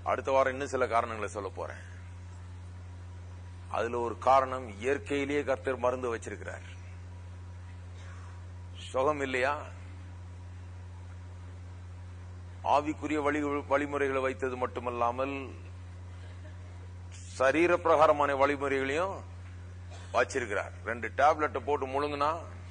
அடுத்த வாரம் இன்னும் சில காரணங்களை சொல்ல போறேன் அதுல ஒரு காரணம் இயற்கையிலேயே கர்த்தர் மருந்து வச்சிருக்கிறார் சுகம் இல்லையா ஆவிக்குரிய வழி வழிமுறைகளை வைத்தது மட்டுமல்லாமல் சரீர பிரகாரமான வழிமுறைகளையும் வச்சிருக்கிறார் ரெண்டு டேப்லெட்டை போட்டு முழுங்குனா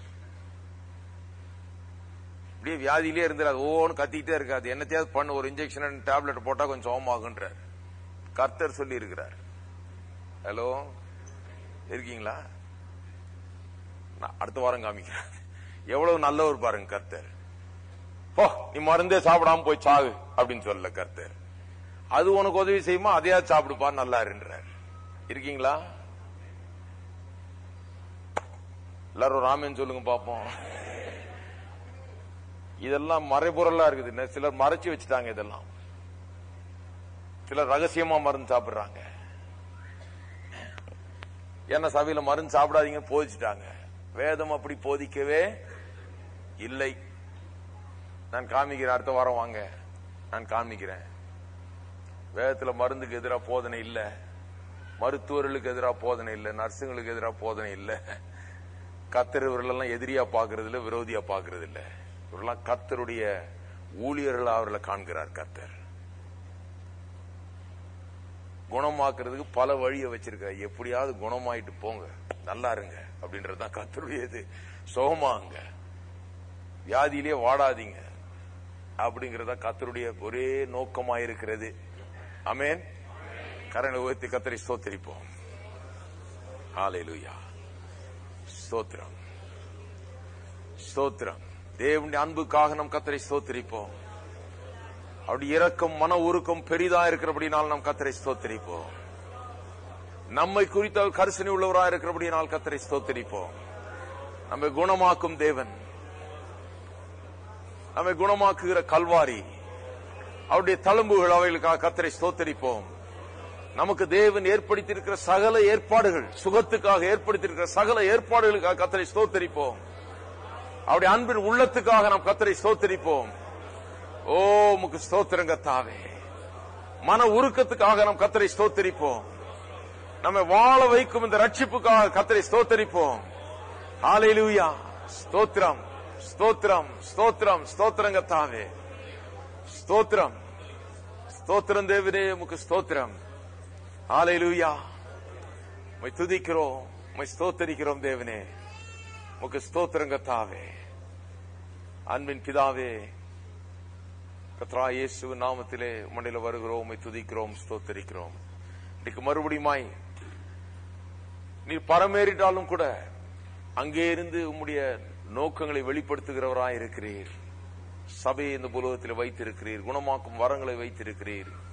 அப்படியே வியாதியிலே இருந்துடாது ஓன்னு கத்திக்கிட்டே இருக்காது என்னத்தையாவது பண்ண ஒரு இன்ஜெக்ஷன் டேப்லெட் போட்டா கொஞ்சம் சோமாகுன்றார் கர்த்தர் சொல்லி இருக்கிறார் ஹலோ இருக்கீங்களா நான் அடுத்த வாரம் காமிக்கிறேன் எவ்வளவு நல்லவர் பாருங்க கர்த்தர் போ நீ மருந்தே சாப்பிடாம போய் சாகு அப்படின்னு சொல்லல கர்த்தர் அது உனக்கு உதவி செய்யுமா அதையாவது சாப்பிடுப்பா நல்லா இருன்றார் இருக்கீங்களா எல்லாரும் ராமன் சொல்லுங்க பாப்போம் இதெல்லாம் மறைபொருளா இருக்குது இன்னும் சிலர் மறைச்சு வச்சுட்டாங்க இதெல்லாம் சிலர் ரகசியமா மருந்து சாப்பிடுறாங்க என்ன சபையில மருந்து சாப்பிடாதீங்க போதிச்சுட்டாங்க வேதம் அப்படி போதிக்கவே இல்லை நான் காமிக்கிறேன் அடுத்த வாரம் வாங்க நான் காமிக்கிறேன் வேதத்துல மருந்துக்கு எதிராக போதனை இல்ல மருத்துவர்களுக்கு எதிராக போதனை இல்ல நர்ஸுங்களுக்கு எதிராக போதனை இல்ல கத்தர் இவர்களெல்லாம் எதிரியா பாக்குறது இல்ல விரோதியா பாக்குறது இல்ல இவரெல்லாம் கத்தருடைய ஊழியர்கள் அவர்களை காண்கிறார் கத்தர் குணமாக்குறதுக்கு பல வழியை வச்சிருக்க எப்படியாவது குணமாயிட்டு போங்க நல்லா இருங்க அப்படின்றதுதான் கத்தருடைய இது சுகமாங்க வியாதியிலே வாடாதீங்க அப்படிங்கறத கத்தருடைய ஒரே நோக்கமாயிருக்கிறது அமேன் கரனை உயர்த்தி கத்தரை ஸ்தோத்திரிப்போம் ஹalleluya ஸ்தோத்திரம் ஸ்தோத்திரம் தேவனுடைய அன்புக்காக நம் கத்தரை ஸ்தோத்திரிப்போம் அவருடைய இரக்கம் மன உருக்கம் பெரிதா இருக்கிறபடினால் நாம் கத்தரை ஸ்தோத்திரிப்போம் நம்மை குறித்த அவர் கரிசனை உள்ளவரா இருக்கிறபடினால் கத்தரை ஸ்தோத்திரிப்போம் நம்மை குணமாக்கும் தேவன் நம்மை குணமாக்குகிற கல்வாரி அவருடைய தழும்புகள் அவைகளுக்காக கத்தரை ஸ்தோத்தரிப்போம் நமக்கு தேவன் ஏற்படுத்தியிருக்கிற சகல ஏற்பாடுகள் சுகத்துக்காக ஏற்படுத்தியிருக்கிற சகல ஏற்பாடுகளுக்காக கத்தரை ஸ்தோத்தரிப்போம் அவருடைய அன்பின் உள்ளத்துக்காக நாம் கத்தரை ஸ்தோத்தரிப்போம் ஓ உமக்கு ஸ்தோத்திரங்க தாவே மன உருக்கத்துக்காக நாம் கத்தரை ஸ்தோத்தரிப்போம் நம்மை வாழ வைக்கும் இந்த ரட்சிப்புக்காக கத்தரை ஸ்தோத்தரிப்போம் ஹalleluya ஸ்தோத்திரம் ஸ்தோத்திரம் ஸ்தோத்திரம் ஸ்தோத்திரங்க தாவே ஸ்தோத்திரம் ஸ்தோத்திரம் தேவனே உமக்கு ஸ்தோத்திரம் ஹalleluya உம்மை துதிக்கிறோம் உம்மை ஸ்தோத்தரிக்கிறோம் தேவனே உமக்கு ஸ்தோத்திரங்க தாவே அன்பின் பிதாவே கத்ரா இயேசு நாமத்திலே மண்ணில வருகிறோம் உம்மை துதிக்கிறோம் ஸ்தோத்தரிக்கிறோம் இன்னைக்கு மறுபடியுமாய் நீர் பரமேறிட்டாலும் கூட அங்கே இருந்து உம்முடைய நோக்கங்களை வெளிப்படுத்துகிறவராய் இருக்கிறீர் சபையை இந்த புலகத்தில் வைத்திருக்கிறீர் குணமாக்கும் வரங்களை வைத்திருக்கிறீர்